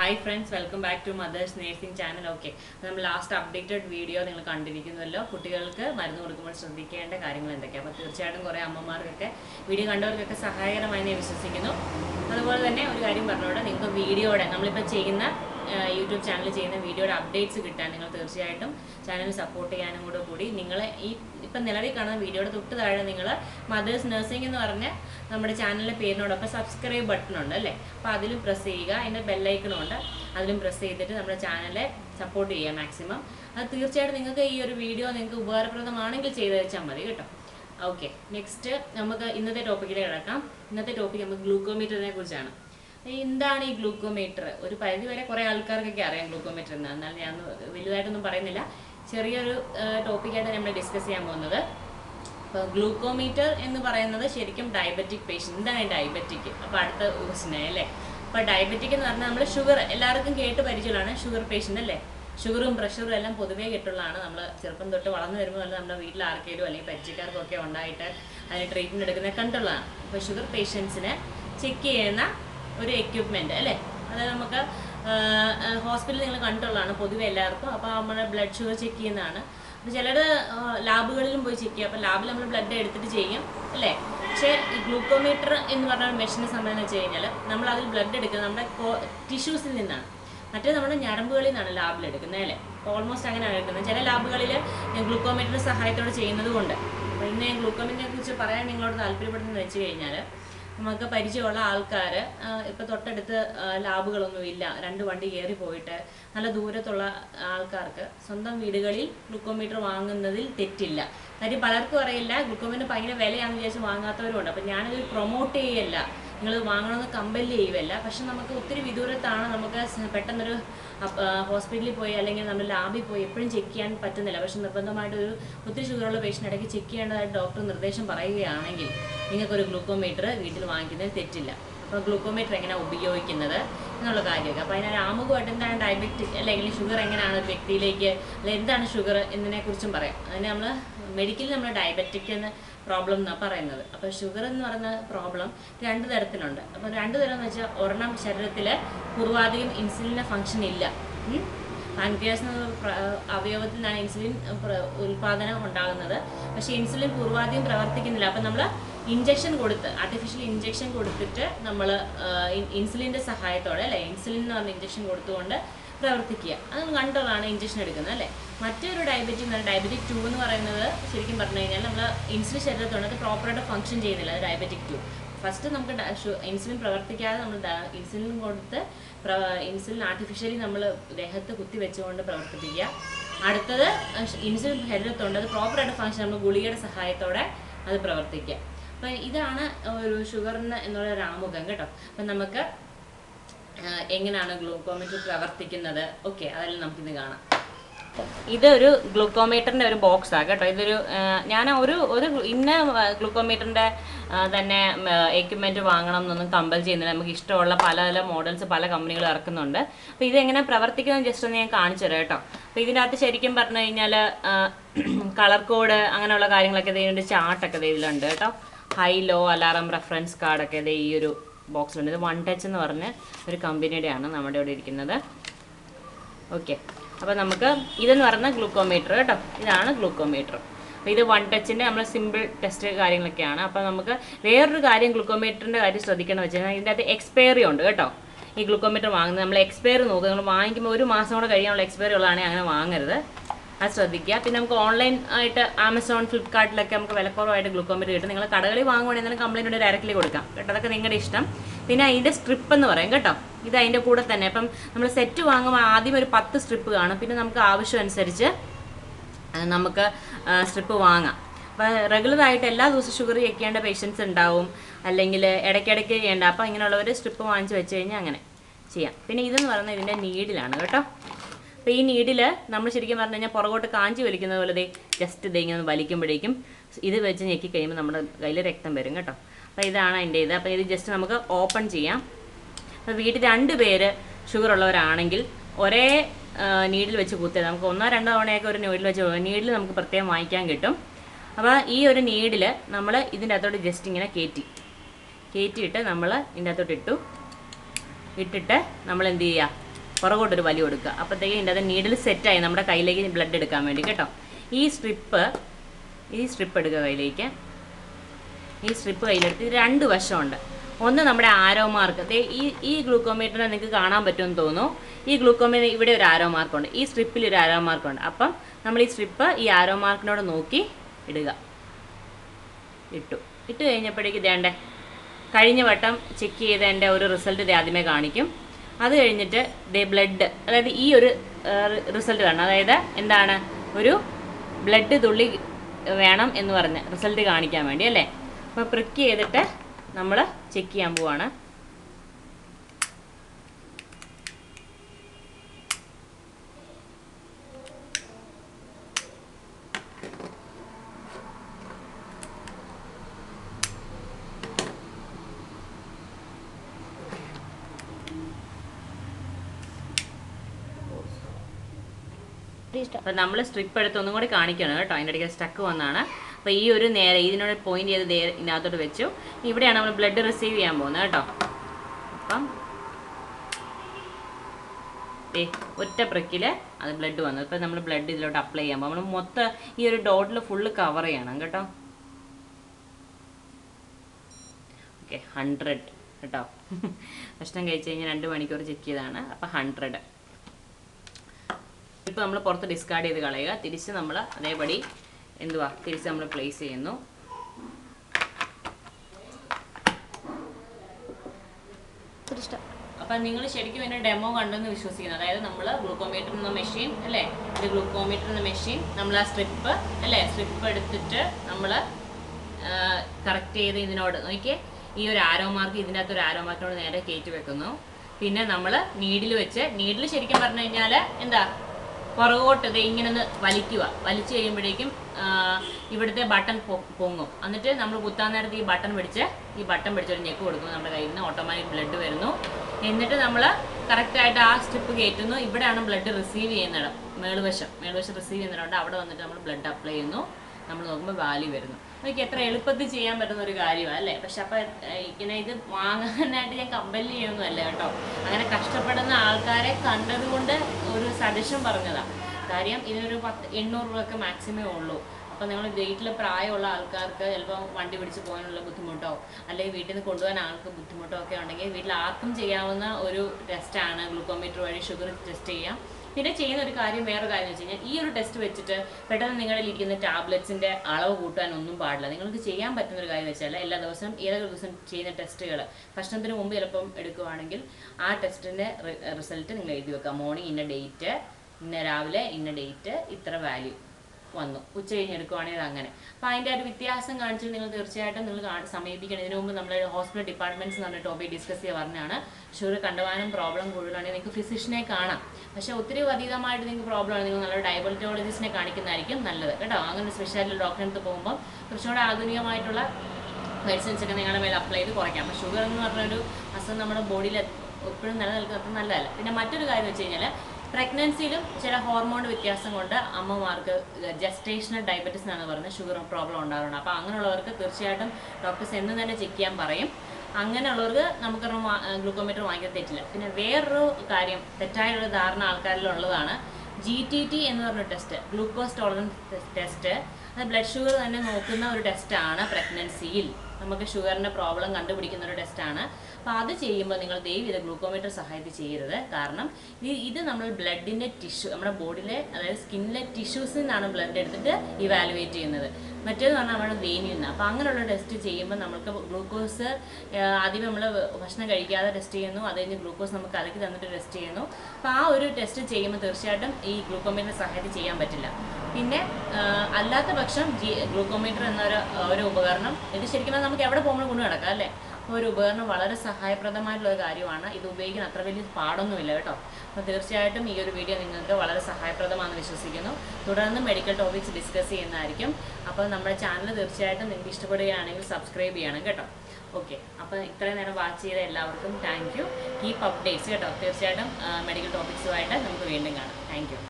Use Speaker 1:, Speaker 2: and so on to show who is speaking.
Speaker 1: hi friends welcome back to mothers nursing channel okay നമ്മൾ last updated video നിങ്ങൾ കണ്ടിരിക്കുന്നുവല്ലോ കുട്ടികൾക്ക് മരുന്ന് കൊടുക്കുമ്പോൾ ശ്രദ്ധിക്കേണ്ട കാര്യങ്ങൾ എന്തൊക്കെയാണ് അപ്പോൾ തീർച്ചയായിട്ടും കുറേ അമ്മമാർക്കൊക്കെ വീഡിയോ കണ്ടവർക്കൊക്കെ സഹായകരമായി ഞാൻ വിശ്വസിക്കുന്നു അതുപോലെ തന്നെ ഒരു കാര്യം പറഞ്ഞോടെ നിങ്ങൾക്ക് വീഡിയോയുടെ നമ്മളിപ്പോൾ ചെയ്യുന്ന യൂട്യൂബ് ചാനൽ ചെയ്യുന്ന വീഡിയോയുടെ അപ്ഡേറ്റ്സ് കിട്ടാൻ നിങ്ങൾ തീർച്ചയായിട്ടും ചാനൽ സപ്പോർട്ട് ചെയ്യാനും കൂടെ കൂടി നിങ്ങൾ ഈ ഇപ്പം നിലവിൽ കാണുന്ന വീഡിയോയുടെ തൊട്ട് താഴെ നിങ്ങൾ മദേഴ്സ് നഴ്സിംഗ് എന്ന് പറഞ്ഞ നമ്മുടെ ചാനലിൻ്റെ പേരിനോടൊപ്പം സബ്സ്ക്രൈബ് ബട്ടൺ ഉണ്ട് അല്ലേ അപ്പോൾ അതിലും പ്രസ് ചെയ്യുക അതിൻ്റെ ബെല്ലൈക്കണും ഉണ്ട് അതിലും പ്രസ് ചെയ്തിട്ട് നമ്മുടെ ചാനലെ സപ്പോർട്ട് ചെയ്യുക മാക്സിമം അത് തീർച്ചയായിട്ടും നിങ്ങൾക്ക് ഈ ഒരു വീഡിയോ നിങ്ങൾക്ക് ഉപകാരപ്രദമാണെങ്കിൽ ചെയ്ത് വെച്ചാൽ മതി കേട്ടോ ഓക്കെ നെക്സ്റ്റ് നമുക്ക് ഇന്നത്തെ ടോപ്പിക്കിലേക്ക് കിടക്കാം ഇന്നത്തെ ടോപ്പിക് നമുക്ക് ഗ്ലൂക്കോമീറ്ററിനെ കുറിച്ചാണ് എന്താണ് ഈ ഗ്ലൂക്കോമീറ്റർ ഒരു പരിധി വരെ കുറേ ആൾക്കാർക്കൊക്കെ അറിയാം ഗ്ലൂക്കോമീറ്റർ എന്ന് എന്നാൽ ഞാൻ വലുതായിട്ടൊന്നും പറയുന്നില്ല ചെറിയൊരു ടോപ്പിക്കായിട്ട് നമ്മൾ ഡിസ്കസ് ചെയ്യാൻ പോകുന്നത് അപ്പോൾ ഗ്ലൂക്കോമീറ്റർ എന്ന് പറയുന്നത് ശരിക്കും ഡയബറ്റിക് പേഷ്യൻ്റ് എന്താണ് ഡയബറ്റിക് അപ്പോൾ അടുത്ത ക്വസ്റ്റിനെ അല്ലേ അപ്പോൾ ഡയബറ്റിക് എന്ന് പറഞ്ഞാൽ നമ്മൾ ഷുഗർ എല്ലാവർക്കും കേട്ട് പരിചയമുള്ളതാണ് ഷുഗർ പേഷ്യൻ്റ് അല്ലേ ഷുഗറും പ്രഷറും എല്ലാം പൊതുവേ കിട്ടുള്ളതാണ് നമ്മൾ ചെറുപ്പം തൊട്ട് വളർന്നു വരുമ്പോൾ തന്നെ നമ്മുടെ വീട്ടിൽ ആർക്കെങ്കിലും അല്ലെങ്കിൽ പരിചയക്കാർക്കും ഒക്കെ ഉണ്ടായിട്ട് അതിന് ട്രീറ്റ്മെൻറ്റ് എടുക്കുന്നത് കണ്ടുള്ളതാണ് അപ്പോൾ ഷുഗർ പേഷ്യൻസിനെ ചെക്ക് ചെയ്യുന്ന ഒരു എക്യുപ്മെൻറ്റ് അല്ലേ അത് നമുക്ക് ഹോസ്പിറ്റലിൽ നിങ്ങൾ കണ്ടുള്ളതാണ് പൊതുവെ എല്ലാവർക്കും അപ്പോൾ നമ്മുടെ ബ്ലഡ് ഷുഗർ ചെക്ക് ചെയ്യുന്നതാണ് അപ്പോൾ ചിലർ ലാബുകളിലും പോയി ചെക്ക് ചെയ്യും അപ്പോൾ ലാബിൽ നമ്മൾ ബ്ലഡ് എടുത്തിട്ട് ചെയ്യും അല്ലേ പക്ഷേ ഈ ഗ്ലൂക്കോമീറ്റർ എന്ന് പറഞ്ഞ മെഷീനെ സംബന്ധിച്ച് വെച്ച് കഴിഞ്ഞാൽ നമ്മൾ അതിൽ ബ്ലഡ് എടുക്കുന്നത് നമ്മുടെ ടിഷ്യൂസിൽ നിന്നാണ് മറ്റേ നമ്മുടെ ഞരമ്പുകളിൽ നിന്നാണ് ലാബിൽ എടുക്കുന്നത് അല്ലേ ഓൾമോസ്റ്റ് അങ്ങനെയാണ് എടുക്കുന്നത് ചില ലാബുകളിൽ ഗ്ലൂക്കോമീറ്ററിൻ്റെ സഹായത്തോടെ ചെയ്യുന്നത് കൊണ്ട് അപ്പോൾ ഇന്ന് ഞാൻ ഗ്ലൂക്കോമീറ്ററിനെ കുറിച്ച് പറയാൻ നിങ്ങളോട് താല്പര്യപ്പെടുന്നത് വെച്ച് കഴിഞ്ഞാൽ നമുക്ക് പരിചയമുള്ള ആൾക്കാർ ഇപ്പോൾ തൊട്ടടുത്ത് ലാബുകളൊന്നും ഇല്ല രണ്ട് വണ്ടി കയറി പോയിട്ട് നല്ല ദൂരത്തുള്ള ആൾക്കാർക്ക് സ്വന്തം വീടുകളിൽ ഗ്ലൂക്കോമീറ്റർ വാങ്ങുന്നതിൽ തെറ്റില്ല കാര്യം പലർക്കും അറിയില്ല ഗ്ലൂക്കോമീറ്റർ ഭയങ്കര വിലയാണെന്ന് വിചാരിച്ച് വാങ്ങാത്തവരുണ്ട് അപ്പം ഞാനിത് പ്രൊമോട്ട് ചെയ്യല്ല നിങ്ങൾ വാങ്ങണമെന്ന് കമ്പൽ ചെയ്യുമല്ല പക്ഷെ നമുക്ക് ഒത്തിരി വിദൂരത്താണ് നമുക്ക് പെട്ടെന്നൊരു ഹോസ്പിറ്റലിൽ പോയി അല്ലെങ്കിൽ നമ്മൾ ലാബിൽ പോയി എപ്പോഴും ചെക്ക് ചെയ്യാൻ പറ്റുന്നില്ല പക്ഷെ നിർബന്ധമായിട്ട് ഒരു ഒത്തിരി ഷുഗറുള്ള പേഷ്യൻ്റ് ഇടയ്ക്ക് ചെക്ക് ചെയ്യേണ്ടതായിട്ട് ഡോക്ടർ നിർദ്ദേശം പറയുകയാണെങ്കിൽ നിങ്ങൾക്കൊരു ഗ്ലൂക്കോമീറ്റർ വീട്ടിൽ വാങ്ങിക്കുന്നതിൽ തെറ്റില്ല അപ്പോൾ ഗ്ലൂക്കോമീറ്റർ എങ്ങനെയാണ് ഉപയോഗിക്കുന്നത് എന്നുള്ള കാര്യമൊക്കെ അപ്പോൾ അതിന് ആമുഖമായിട്ട് എന്താണ് ഡയബറ്റിക് അല്ലെങ്കിൽ ഷുഗർ എങ്ങനെയാണ് ഒരു വ്യക്തിയിലേക്ക് അല്ലെങ്കിൽ എന്താണ് ഷുഗർ എന്നതിനെക്കുറിച്ചും പറയാം അതിന് നമ്മൾ മെഡിക്കലിൽ നമ്മൾ ഡയബറ്റിക് എന്ന് പ്രോബ്ലം എന്നാണ് പറയുന്നത് അപ്പോൾ ഷുഗർ എന്ന് പറയുന്ന പ്രോബ്ലം രണ്ട് തരത്തിലുണ്ട് അപ്പോൾ രണ്ട് തരം എന്ന് വെച്ചാൽ ഒരെണ്ണം ശരീരത്തിൽ പൂർവാധികം ഇൻസുലിൻ്റെ ഫങ്ഷൻ ഇല്ല പാൻക്രിയാസ് എന്ന അവയവത്തിൽ നിന്നാണ് ഇൻസുലിൻ ഉൽപാദനം ഉണ്ടാകുന്നത് പക്ഷേ ഇൻസുലിൻ പൂർവാധികം പ്രവർത്തിക്കുന്നില്ല അപ്പം നമ്മൾ ഇഞ്ചക്ഷൻ കൊടുത്ത് ആർട്ടിഫിഷ്യൽ ഇഞ്ചക്ഷൻ കൊടുത്തിട്ട് നമ്മൾ ഇൻസുലിൻ്റെ സഹായത്തോടെ അല്ലേ ഇൻസുലിൻ എന്ന് പറഞ്ഞ ഇഞ്ചക്ഷൻ കൊടുത്തുകൊണ്ട് പ്രവർത്തിക്കുക അത് കണ്ടുള്ളതാണ് ഇഞ്ചക്ഷൻ എടുക്കുന്നത് അല്ലേ മറ്റൊരു ഡയബറ്റിക് ഡയബറ്റിക് ടു എന്ന് പറയുന്നത് ശരിക്കും പറഞ്ഞു കഴിഞ്ഞാൽ നമ്മൾ ഇൻസുലിൻ ശരീരത്തോട് അത് പ്രോപ്പറായിട്ട് ഫംഗ്ഷൻ ചെയ്യുന്നില്ല അത് ഡയബറ്റിക് ടു ഫസ്റ്റ് നമുക്ക് ഇൻസുലിൻ പ്രവർത്തിക്കാതെ നമ്മൾ ഇൻസുലിൻ കൊടുത്ത് ഇൻസുലിൻ ആർട്ടിഫിഷ്യലി നമ്മൾ ദേഹത്ത് കുത്തി വെച്ചുകൊണ്ട് പ്രവർത്തിപ്പിക്കുക അടുത്തത് ഇൻസുലിൻ ശരീരത്തുണ്ട് അത് പ്രോപ്പറായിട്ട് ഫംഗ്ഷൻ നമ്മൾ ഗുളികയുടെ സഹായത്തോടെ അത് പ്രവർത്തിക്കുക അപ്പം ഇതാണ് ഒരു ഷുഗറിന് എന്നുള്ള ഒരു ആമുഖം കേട്ടോ അപ്പം നമുക്ക് എങ്ങനെയാണ് ഗ്ലൂക്കോമീറ്റർ പ്രവർത്തിക്കുന്നത് ഓക്കെ അതെല്ലാം നമുക്കിന്ന് കാണാം ഇതൊരു ഗ്ലൂക്കോമീറ്ററിന്റെ ഒരു ബോക്സ് ആണ് കേട്ടോ ഇതൊരു ഞാൻ ഒരു ഒരു ഇന്ന ഗ്ലൂക്കോമീറ്ററിന്റെ തന്നെ എക്യുപ്മെന്റ് വാങ്ങണം എന്നൊന്നും കമ്പൽ ചെയ്യുന്നില്ല നമുക്ക് ഇഷ്ടമുള്ള പല പല മോഡൽസ് പല കമ്പനികൾ ഇറക്കുന്നുണ്ട് അപ്പോൾ ഇതെങ്ങനെ പ്രവർത്തിക്കുന്നത് ജസ്റ്റ് ഒന്ന് ഞാൻ കാണിച്ചു തരാം കേട്ടോ അപ്പോൾ ഇതിൻ്റെ അകത്ത് ശരിക്കും പറഞ്ഞു കഴിഞ്ഞാൽ കളർ കോഡ് അങ്ങനെയുള്ള കാര്യങ്ങളൊക്കെ ഇതിൻ്റെ ചാർട്ടൊക്കെ ഇതിലുണ്ട് കേട്ടോ ഹൈ ലോ അലാറം റെഫറൻസ് കാർഡൊക്കെ ഇത് ഈ ഒരു ബോക്സിലുണ്ട് ഇത് വൺ ടച്ച് എന്ന് പറഞ്ഞ ഒരു കമ്പനിയുടെയാണ് നമ്മുടെ ഇവിടെ ഇരിക്കുന്നത് ഓക്കെ അപ്പോൾ നമുക്ക് ഇതെന്ന് പറയുന്ന ഗ്ലൂക്കോമീറ്റർ കേട്ടോ ഇതാണ് ഗ്ലൂക്കോമീറ്റർ അപ്പോൾ ഇത് വൺ ടച്ചിൻ്റെ നമ്മൾ സിമ്പിൾ ടെസ്റ്റ് കാര്യങ്ങളൊക്കെയാണ് അപ്പോൾ നമുക്ക് വേറൊരു കാര്യം ഗ്ലൂക്കോമീറ്ററിൻ്റെ കാര്യം ശ്രദ്ധിക്കണം വെച്ച് കഴിഞ്ഞാൽ ഇതിൻ്റെ അകത്ത് എക്സ്പയറി ഉണ്ട് കേട്ടോ ഈ ഗ്ലൂക്കോമീറ്റർ വാങ്ങുന്നത് നമ്മൾ എക്സ്പയർ നോക്കുക നമ്മൾ വാങ്ങിക്കുമ്പോൾ ഒരു മാസം കൂടെ കഴിയാനുള്ള എക്സ്പയറി ഉള്ളതാണെങ്കിൽ അങ്ങനെ വാങ്ങരുത് അത് ശ്രദ്ധിക്കുക പിന്നെ നമുക്ക് ഓൺലൈൻ ആയിട്ട് ആമസോൺ ഫ്ലിപ്കാർട്ടിലൊക്കെ നമുക്ക് വിലക്കുറവായിട്ട് ഗ്ലൂക്കോമീറ്റർ കിട്ടും നിങ്ങൾ കടകളിൽ വാങ്ങുവാണെങ്കിൽ കംപ്ലൈൻറ്റ് കൊണ്ട് ഡയറക്റ്റ്ലി കൊടുക്കാം കേട്ടോ അതൊക്കെ നിങ്ങളുടെ ഇഷ്ടം പിന്നെ അതിൻ്റെ സ്ട്രിപ്പ് എന്ന് പറയും കേട്ടോ ഇത് അതിൻ്റെ കൂടെ തന്നെ അപ്പം നമ്മൾ സെറ്റ് വാങ്ങുമ്പോൾ ആദ്യം ഒരു പത്ത് സ്ട്രിപ്പ് കാണും പിന്നെ നമുക്ക് ആവശ്യം അനുസരിച്ച് നമുക്ക് സ്ട്രിപ്പ് വാങ്ങാം അപ്പോൾ റെഗുലറായിട്ട് എല്ലാ ദിവസവും ഷുഗർ ചെക്ക് ചെയ്യേണ്ട പേഷ്യൻസ് ഉണ്ടാവും അല്ലെങ്കിൽ ഇടയ്ക്കിടയ്ക്ക് ചെയ്യേണ്ട അപ്പോൾ ഇങ്ങനെയുള്ളവർ സ്ട്രിപ്പ് വാങ്ങിച്ച് വെച്ച് കഴിഞ്ഞാൽ അങ്ങനെ ചെയ്യാം പിന്നെ ഇതെന്ന് പറയുന്നത് ഇതിൻ്റെ നീഡിലാണ് കേട്ടോ അപ്പോൾ ഈ നീഡിൽ നമ്മൾ ശരിക്കും പറഞ്ഞു കഴിഞ്ഞാൽ പുറകോട്ട് കാഞ്ചി വലിക്കുന്നത് പോലെ ദേ ജസ്റ്റ് ഇത് ഇങ്ങനെ വലിക്കുമ്പോഴേക്കും ഇത് വെച്ച് ഞെക്കി കഴിയുമ്പോൾ നമ്മുടെ കയ്യിൽ രക്തം വരും കേട്ടോ അപ്പോൾ ഇതാണ് അതിൻ്റെ ഇത് അപ്പോൾ ഇത് ജസ്റ്റ് നമുക്ക് ഓപ്പൺ ചെയ്യാം അപ്പോൾ വീട്ടിൽ രണ്ട് പേര് ഷുഗർ ഉള്ളവരാണെങ്കിൽ ഒരേ നീഡിൽ വെച്ച് കുത്തിയത് നമുക്ക് ഒന്നോ രണ്ടോ തവണയൊക്കെ ഒരു നീഡിൽ വെച്ച് നീഡിൽ നമുക്ക് പ്രത്യേകം വാങ്ങിക്കാൻ കിട്ടും അപ്പോൾ ഈ ഒരു നീഡിൽ നമ്മൾ ഇതിൻ്റെ അകത്തോട്ട് ജസ്റ്റ് ഇങ്ങനെ കയറ്റി കയറ്റിയിട്ട് നമ്മൾ ഇതിൻ്റെ അകത്തോട്ട് ഇട്ടു ഇട്ടിട്ട് നമ്മൾ എന്ത് ചെയ്യുക പുറകോട്ടൊരു വലി കൊടുക്കുക അപ്പോഴത്തേക്ക് ഇതിൻ്റെ അത് നീഡിൽ സെറ്റായി നമ്മുടെ കയ്യിലേക്ക് ബ്ലഡ് എടുക്കാൻ വേണ്ടി കേട്ടോ ഈ സ്ട്രിപ്പ് ഈ സ്ട്രിപ്പ് എടുക്കുക കയ്യിലേക്ക് ഈ സ്ട്രിപ്പ് കയ്യിലെടുത്ത് ഇത് രണ്ട് വശമുണ്ട് ഒന്ന് നമ്മുടെ ആരോ മാർക്ക് ദേ ഈ ഈ ഗ്ലൂക്കോമീറ്ററിനെ നിങ്ങൾക്ക് കാണാൻ പറ്റുമെന്ന് തോന്നുന്നു ഈ ഗ്ലൂക്കോമീറ്റർ ഇവിടെ ഒരു ആരോ മാർക്കുണ്ട് ഈ സ്ട്രിപ്പിൽ ഒരു ആരോ മാർക്കുണ്ട് അപ്പം നമ്മൾ ഈ സ്ട്രിപ്പ് ഈ ആരോ മാർക്കിനോട് നോക്കി ഇടുക ഇട്ടു ഇട്ട് കഴിഞ്ഞപ്പോഴേക്ക് ഇതേണ്ടേ കഴിഞ്ഞ വട്ടം ചെക്ക് ചെയ്തതിൻ്റെ ഒരു റിസൾട്ട് ഇത് ആദ്യമേ കാണിക്കും അത് കഴിഞ്ഞിട്ട് ദേ ബ്ലഡ് അതായത് ഈ ഒരു റിസൾട്ട് കാണണം അതായത് എന്താണ് ഒരു ബ്ലഡ് തുള്ളി വേണം എന്ന് പറഞ്ഞ് റിസൾട്ട് കാണിക്കാൻ വേണ്ടി അല്ലേ അപ്പോൾ പ്രിക്ക് ചെയ്തിട്ട് നമ്മൾ ചെക്ക് ചെയ്യാൻ പോവാണ് അപ്പോൾ നമ്മൾ സ്ട്രിപ്പ് എടുത്ത് ഒന്നും കൂടി കാണിക്കണം കേട്ടോ അതിൻ്റെ ഇടയ്ക്ക് സ്റ്റക്ക് വന്നാണ് അപ്പോൾ ഈ ഒരു നേരെ ഇതിനോട് പോയിന്റ് ചെയ്ത് ദേ ഇതിനകത്തോട്ട് വെച്ചു ഇവിടെയാണ് നമ്മൾ ബ്ലഡ് റിസീവ് ചെയ്യാൻ പോകുന്നത് കേട്ടോ അപ്പം ദേ ഒറ്റ പ്രിക്കിൽ അത് ബ്ലഡ് വന്നു ഇപ്പം നമ്മൾ ബ്ലഡ് ഇതിലോട്ട് അപ്ലൈ ചെയ്യാൻ പോകും നമ്മൾ മൊത്തം ഈ ഒരു ഡോട്ടിൽ ഫുള്ള് കവർ ചെയ്യണം കേട്ടോ ഓക്കെ ഹൺഡ്രഡ് കേട്ടോ ഭക്ഷണം കഴിച്ച് കഴിഞ്ഞാൽ രണ്ട് മണിക്കൂർ ചെക്ക് ചെയ്താണ് അപ്പം ഹൺഡ്രഡ് ഇപ്പോൾ നമ്മൾ പുറത്ത് ഡിസ്കാർഡ് ചെയ്ത് കളയുക തിരിച്ച് നമ്മൾ അതേപടി എന്തുവാ തിരിച്ച് നമ്മൾ പ്ലേസ് ചെയ്യുന്നു അപ്പം നിങ്ങൾ ശരിക്കും എൻ്റെ ഡെമോ കണ്ടെന്ന് വിശ്വസിക്കുന്നു അതായത് നമ്മൾ ഗ്ലൂക്കോമീറ്റർ എന്ന മെഷീൻ അല്ലേ ഇത് ഗ്ലൂക്കോമീറ്റർ എന്ന മെഷീൻ നമ്മൾ ആ സ്ട്രിപ്പ് അല്ലേ സ്ട്രിപ്പ് എടുത്തിട്ട് നമ്മൾ കറക്റ്റ് ചെയ്ത് ഇതിനോട് നോക്കിയേ ഈ ഒരു ആരോ മാർക്ക് ഇതിൻ്റെ അകത്ത് ഒരു ആരോ മാർക്കിനോട് നേരെ കയറ്റി വെക്കുന്നു പിന്നെ നമ്മൾ നീഡിൽ വെച്ച് നീഡിൽ ശരിക്കും പറഞ്ഞു കഴിഞ്ഞാൽ എന്താ പുറകോട്ട് ഇത് ഇങ്ങനെ ഒന്ന് വലിക്കുക വലിച്ചു കഴിയുമ്പോഴേക്കും ആ, ഇവിടുത്തെ ബട്ടൺ പൊങ്ങും എന്നിട്ട് നമ്മൾ കുത്താൻ നേരത്ത് ഈ ബട്ടൺ പിടിച്ച് ഈ ബട്ടൺ പിടിച്ച് ഒരു ഞെക്ക് കൊടുക്കും നമ്മുടെ കയ്യിൽ നിന്ന് ഓട്ടോമാറ്റിക് ബ്ലഡ് വരുന്നു എന്നിട്ട് നമ്മൾ കറക്റ്റായിട്ട് ആ സ്ട്രിപ്പ് കയറ്റുന്നു ഇവിടെയാണ് ബ്ലഡ് റിസീവ് ചെയ്യുന്നിടം മേളുവശം മേളുവശം റിസീവ് ചെയ്യുന്നിടം അവിടെ വന്നിട്ട് നമ്മൾ ബ്ലഡ് അപ്ലൈ ചെയ്യുന്നു നമ്മൾ നോക്കുമ്പോൾ വാല്യൂ വരുന്നു എനിക്ക് എത്ര എളുപ്പത്തിൽ ചെയ്യാൻ പറ്റുന്ന ഒരു കാര്യമാണ് അല്ലേ പക്ഷെ അപ്പം ഇങ്ങനെ ഇത് വാങ്ങാനായിട്ട് ഞാൻ കമ്പല് ചെയ്യൊന്നുമല്ല കേട്ടോ അങ്ങനെ കഷ്ടപ്പെടുന്ന ആൾക്കാരെ കണ്ടത് കൊണ്ട് ഒരു സജഷൻ പറഞ്ഞതാണ് കാര്യം ഇതിനൊരു പത്ത് എണ്ണൂറ് രൂപയൊക്കെ മാക്സിമേ ഉള്ളൂ അപ്പോൾ നിങ്ങൾ വീട്ടിൽ പ്രായമുള്ള ആൾക്കാർക്ക് ചിലപ്പോൾ വണ്ടി പിടിച്ച് പോകാനുള്ള ബുദ്ധിമുട്ടോ അല്ലെങ്കിൽ വീട്ടിൽ നിന്ന് കൊണ്ടുപോകാൻ ആൾക്ക് ബുദ്ധിമുട്ടോ ഒക്കെ ഉണ്ടെങ്കിൽ വീട്ടിൽ ആർക്കും ചെയ്യാവുന്ന ഒരു ടെസ്റ്റാണ് ഗ്ലൂക്കോമീറ്റർ വഴി ഷുഗർ ടെസ്റ്റ് ചെയ്യാം പിന്നെ ചെയ്യുന്ന ഒരു കാര്യം വേറെ കാര്യം എന്ന് വെച്ച് കഴിഞ്ഞാൽ ഈ ഒരു ടെസ്റ്റ് വെച്ചിട്ട് പെട്ടെന്ന് നിങ്ങളിൽ ഇരിക്കുന്ന ടാബ്ലറ്റ്സിന്റെ അളവ് കൂട്ടാൻ ഒന്നും പാടില്ല നിങ്ങൾക്ക് ചെയ്യാൻ പറ്റുന്ന ഒരു കാര്യം വെച്ചാൽ എല്ലാ ദിവസവും ഏതൊക്കെ ദിവസം ചെയ്യുന്ന ടെസ്റ്റുകൾ ഭക്ഷണത്തിന് മുമ്പ് ചിലപ്പം എടുക്കുവാണെങ്കിൽ ആ ടെസ്റ്റിന്റെ റിസൾട്ട് നിങ്ങൾ എഴുതി വെക്കുക മോർണിംഗ് ഇന്ന ഡേറ്റ് ഇന്ന രാവിലെ ഇന്ന ഡേറ്റ് ഇത്ര വാല്യൂ വന്നു ഉച്ച കഴിഞ്ഞ് എടുക്കുവാണെങ്കിൽ അങ്ങനെ അപ്പോൾ അതിൻ്റെ ഒരു വ്യത്യാസം കാണിച്ചിട്ട് നിങ്ങൾ തീർച്ചയായിട്ടും നിങ്ങൾ കാ- സമീപിക്കണം ഇതിനു മുമ്പ് നമ്മൾ ഹോസ്പിറ്റൽ ഡിപ്പാർട്ട്മെന്റ്സ് എന്ന് പറഞ്ഞ ടോപ്പിക് ഡിസ്കസ് ചെയ്യാൻ പറഞ്ഞാണ് ഷുഗർ കണ്ടുപോകാനും പ്രോബ്ലം കൂടുതലാണെങ്കിൽ നിങ്ങൾക്ക് ഫിസിഷ്യനെ കാണാം പക്ഷേ ഒത്തിരി അധികമായിട്ട് നിങ്ങൾക്ക് പ്രോബ്ലം ആണ് നിങ്ങൾ നല്ല ഡയബറ്റോളജിസ്റ്റിനെ കാണിക്കുന്നതായിരിക്കും നല്ലത് കേട്ടോ അങ്ങനെ സ്പെഷ്യാലിറ്റി ഡോക്ടറെ അടുത്ത് പോകുമ്പോൾ കുറച്ചുകൂടെ ആധുനികമായിട്ടുള്ള മെഡിസിൻസ് ഒക്കെ നിങ്ങളുടെ മേലെ അപ്ലൈ ചെയ്ത് കുറയ്ക്കാം അപ്പോൾ ഷുഗർ എന്ന് പറഞ്ഞൊരു അസുഖം നമ്മുടെ ബോഡിയിൽ എപ്പോഴും നിലനിൽക്കുന്നത് നല്ലതല്ല പിന്നെ മറ്റൊരു കാര്യം വെച്ച് കഴിഞ്ഞാൽ പ്രഗ്നൻസിയിലും ചില ഹോർമോൺ വ്യത്യാസം കൊണ്ട് അമ്മമാർക്ക് ജസ്റ്റേഷണൽ ഡയബറ്റീസ് എന്നാണ് പറയുന്നത് ഷുഗർ പ്രോബ്ലം ഉണ്ടാകുന്നത് അപ്പോൾ അങ്ങനെയുള്ളവർക്ക് തീർച്ചയായിട്ടും ഡോക്ടേഴ്സ് എന്ന് തന്നെ ചെക്ക് ചെയ്യാൻ പറയും അങ്ങനെയുള്ളവർക്ക് നമുക്കൊരു ഗ്ലൂക്കോമീറ്റർ വാങ്ങിക്കാൻ തെറ്റില്ല പിന്നെ വേറൊരു കാര്യം തെറ്റായുള്ള ധാരണ ആൾക്കാരിലുള്ളതാണ് ജി ടി ടി എന്ന് പറഞ്ഞ ടെസ്റ്റ് ഗ്ലൂക്കോസ് ടോളറൻസ് ടെസ്റ്റ് അത് ബ്ലഡ് ഷുഗർ തന്നെ നോക്കുന്ന ഒരു ടെസ്റ്റാണ് പ്രഗ്നൻസിയിൽ നമുക്ക് ഷുഗറിൻ്റെ പ്രോബ്ലം കണ്ടുപിടിക്കുന്ന ഒരു ടെസ്റ്റാണ് അപ്പോൾ അത് ചെയ്യുമ്പോൾ നിങ്ങൾ ദയവ് ഇത് ഗ്ലൂക്കോമീറ്റർ സഹായത്തിൽ ചെയ്യരുത് കാരണം ഇത് ഇത് നമ്മൾ ബ്ലഡിൻ്റെ ടിഷ്യൂ നമ്മുടെ ബോഡിയിലെ അതായത് സ്കിന്നിലെ ടിഷ്യൂസിൽ നിന്നാണ് ബ്ലഡ് എടുത്തിട്ട് ഇവാലുവേറ്റ് ചെയ്യുന്നത് മറ്റേത് പറഞ്ഞാൽ നമ്മുടെ വെയിനിൽ നിന്ന് അപ്പോൾ അങ്ങനെയുള്ള ടെസ്റ്റ് ചെയ്യുമ്പോൾ നമുക്ക് ഗ്ലൂക്കോസ് ആദ്യം നമ്മൾ ഭക്ഷണം കഴിക്കാതെ ടെസ്റ്റ് ചെയ്യുന്നു അത് കഴിഞ്ഞ് ഗ്ലൂക്കോസ് നമുക്ക് കലക്കി തന്നിട്ട് ടെസ്റ്റ് ചെയ്യുന്നു അപ്പോൾ ആ ഒരു ടെസ്റ്റ് ചെയ്യുമ്പോൾ തീർച്ചയായിട്ടും ഈ ഗ്ലൂക്കോമീറ്റർ സഹായത്തിൽ ചെയ്യാൻ പറ്റില്ല പിന്നെ ആ, അല്ലാത്ത പക്ഷം ജി ഗ്ലൂക്കോമീറ്റർ എന്നൊരു ഒരു ഉപകരണം ഇത് ശരിക്കും പറഞ്ഞാൽ നമുക്ക് എവിടെ പോകുമ്പോൾ കൊണ്ടു നടക്കാം അല്ലേ അപ്പോൾ ഒരു ഉപകരണം വളരെ സഹായപ്രദമായിട്ടുള്ള ഒരു കാര്യമാണ് ഇത് ഉപയോഗിക്കാൻ അത്ര വലിയ പാടൊന്നുമില്ല കേട്ടോ അപ്പോൾ തീർച്ചയായിട്ടും ഈ ഒരു വീഡിയോ നിങ്ങൾക്ക് വളരെ സഹായപ്രദമാണെന്ന് വിശ്വസിക്കുന്നു തുടർന്ന് മെഡിക്കൽ ടോപ്പിക്സ് ഡിസ്കസ് ചെയ്യുന്നതായിരിക്കും അപ്പോൾ നമ്മുടെ ചാനൽ തീർച്ചയായിട്ടും നിങ്ങൾക്ക് ഇഷ്ടപ്പെടുകയാണെങ്കിൽ സബ്സ്ക്രൈബ് ചെയ്യണം കേട്ടോ ഓക്കെ അപ്പോൾ ഇത്രയും നേരം വാച്ച് ചെയ്ത എല്ലാവർക്കും താങ്ക് യു കീപ്പ് അപ്ഡേറ്റ്സ് കേട്ടോ തീർച്ചയായിട്ടും മെഡിക്കൽ ടോപ്പിക്സുമായിട്ട് നമുക്ക് വീണ്ടും കാണാം താങ്ക് യു